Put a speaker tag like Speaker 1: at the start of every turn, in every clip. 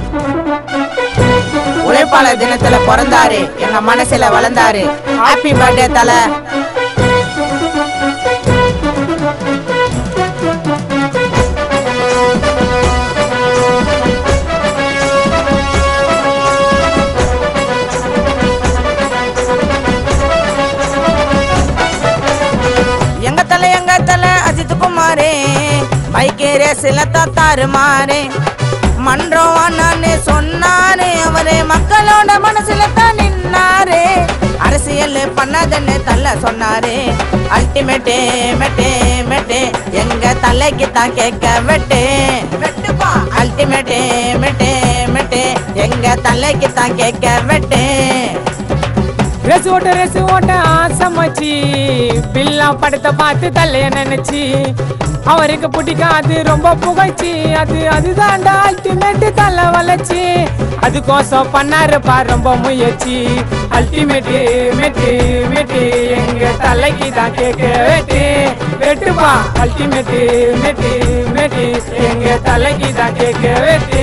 Speaker 1: உழைப்பாளர் தினத்துல பிறந்தாரு எங்க மனசுல வளர்ந்தாரு ஹாப்பி பர்த்டே தல எங்க தலை எங்க தலை அஜித் குமாரே பைக்கே ரேசில தாத்தாரு மாறே மன்றம் அண்ணான்னு சொன்னாரு அவரு மக்களோட மனசுல தான் நின்னாரு அரசியல் பண்ணாதன்னு தள்ள சொன்னாரு அல்டிமேட்டே மெட்டே மெட்டே எங்க தலைக்கு தான் கேட்க வெட்டு வெட்டுப்பா அல்டிமேட்டே மெட்டே மெட்டே எங்க தலைக்கு தான் கேட்க வெட்டு
Speaker 2: ரேசு ஓட்ட ரேசு ஓட்ட ஆசமாச்சி பில்லா படத்தை பார்த்து தலைய நினைச்சி அவருக்கு பிடிக்காது ரொம்ப புகழ்ச்சி அது அதுதான்டா அல்டிமேட் தலை வளர்ச்சி அதுக்கோசம் பண்ணாருப்பா ரொம்ப முயற்சி அல்டிமேட் மெட்டு மெட்டு எங்க தலைக்கு தான் கேட்க வெட்டு வெட்டுப்பா அல்டிமேட் மெட்டு மெட்டு எங்க தலைக்கு தான் கேட்க வெட்டு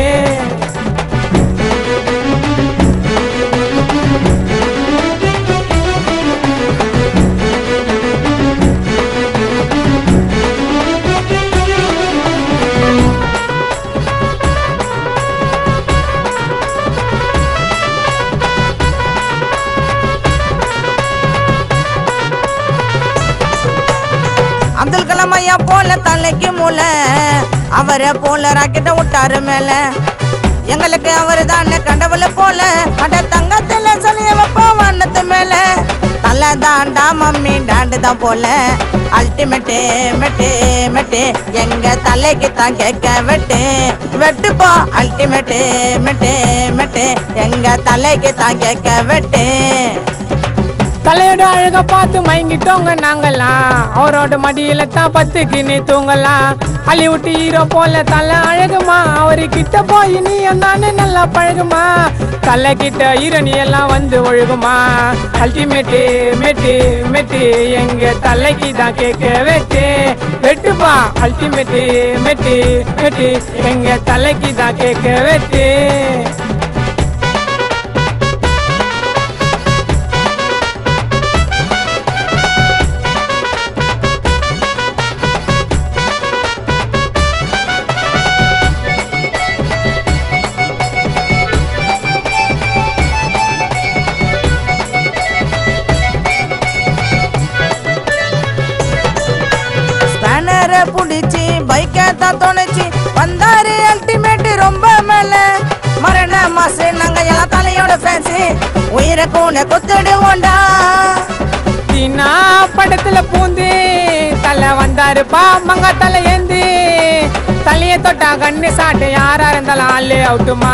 Speaker 1: அப்துல் கலாம் ஐயா போல தலைக்கு மூல அவரை போல ராக்கெட்ட விட்டாரு மேல எங்களுக்கு அவரு தானே கடவுளை போல அட தங்கத்துல சொல்லிய வைப்போம் வண்ணத்து மேல தலை தாண்டா மம்மி டாண்டு தான் போல அல்டிமேட்டு மெட்டு மெட்டு எங்க தலைக்கு தான் கேட்க வெட்டு வெட்டுப்பா அல்டிமேட்டு மெட்டு மெட்டு எங்க தலைக்கு தான் கேட்க வெட்டு
Speaker 2: தலையோட அழக பார்த்து மயங்கிட்டோங்க நாங்கெல்லாம் அவரோட மடியில தான் பத்துக்குன்னு தூங்கலாம் ஹாலிவுட் ஹீரோ போல தலை அழகுமா அவரு கிட்ட போய் நீ நானே நல்லா பழகுமா தலை கிட்ட ஹீரோனி எல்லாம் வந்து ஒழுகுமா அல்டிமேட்டு மெட்டு மெட்டு எங்க தலைக்கு தான் கேட்க வெட்டு வெட்டுப்பா அல்டிமேட்டு மெட்டு மெட்டு எங்க தலைக்கு தான் கேட்க வெட்டு
Speaker 1: ஸ்பேனரை புடிச்சு பைக்கை தான் துணைச்சு வந்தாரு அல்டிமேட் ரொம்ப மேல மரண மாசு நாங்க எல்லாம் தலையோட ஃபேன்ஸு உயிரை கூட கொத்துடுவோண்டா
Speaker 2: தீனா படத்துல பூந்து தலை வந்தாருப்பா மங்க தலை ஏந்து தலைய தொட்டா கண்ணு சாட்டு யாரா இருந்தாலும் ஆளு அவுட்டுமா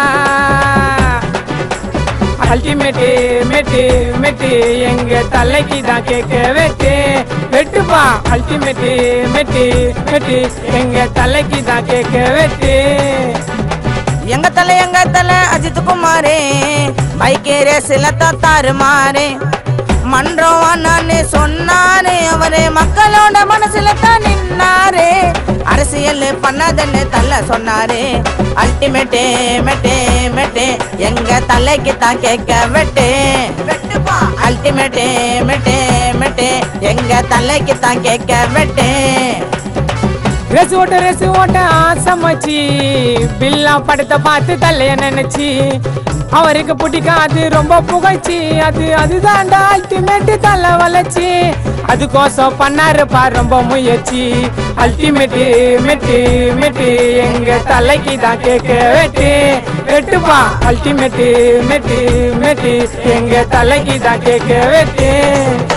Speaker 2: அல்டிமேட்டு மெட்டு மெட்டு எங்க தலைக்கு தான் கேட்க வெட்டு வெட்டுப்பா அல்டிமேட்டு மெட்டு மெட்டு எங்க தலைக்கு தான் கேட்க வெட்டு
Speaker 1: எங்க தலை எங்க தலை அஜித் குமாரே பைக்கே ரேசில தாத்தாரு மாறே மன்றம் அண்ணான்னு சொன்னாரு அவரு மக்களோட மனசுல தான் நின்னாரு அரசியல் பண்ணாதன்னு தள்ள சொன்னாரு அல்டிமேட்டே மெட்டே மெட்டே எங்க தலைக்கு தான் கேட்க வெட்டு வெட்டுப்பா அல்டிமேட்டே மெட்டே மெட்டே எங்க தலைக்கு தான் கேட்க வெட்டு
Speaker 2: ரேசு ஓட்ட ரேசு ஓட்ட ஆசமாச்சி பில்லா படத்தை பார்த்து தலைய நினைச்சி அவருக்கு பிடிக்காது ரொம்ப புகழ்ச்சி அது அதுதான்டா அல்டிமேட் தலை வளர்ச்சி அதுக்கோசம் பண்ணாருப்பா ரொம்ப முயற்சி அல்டிமேட்டு மெட்டு மெட்டு எங்க தலைக்கு தான் கேட்க வெட்டு வெட்டுப்பா அல்டிமேட்டு மெட்டு மெட்டு எங்க தலைக்கு தான் கேட்க வெட்டு